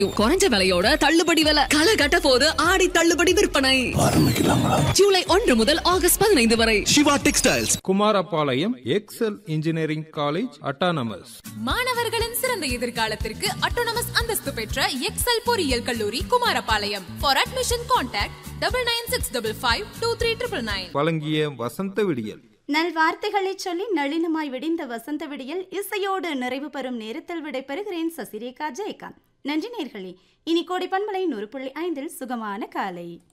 குறைஞ்ச விலையோட தள்ளுபடி விலை களை கட்ட போது ஆடி தள்ளுபடி விற்பனை ஜூலை ஒன்று முதல் ஆகஸ்ட் பதினைந்து வரை Siva textiles Komarapalayam Excel engineering college autonomous மாணவர்களின் சிறந்த எதிர்காலத்திற்கு அட்டோனமஸ் அந்தஸ்து பெற்ற எக்ஸல் பொறியியல் கல்லூரி Komarapalayam for admission contact double nine six double five two three triple nine வழங்கிய வசந்த விடியல் நல்வார்த்தைகளை சொல்லி நளினமாய் விடிந்த வசந்த விடியல் இசையோடு நிறைவு பெறும் நேரத்தில் விடைபெறுகிறேன் சசிரேகா ஜெயகாந்த் நன்றி நேர்களே இனி கோடி பண்பலை நூறு புள்ளி ஐந்தில் சுகமான காலை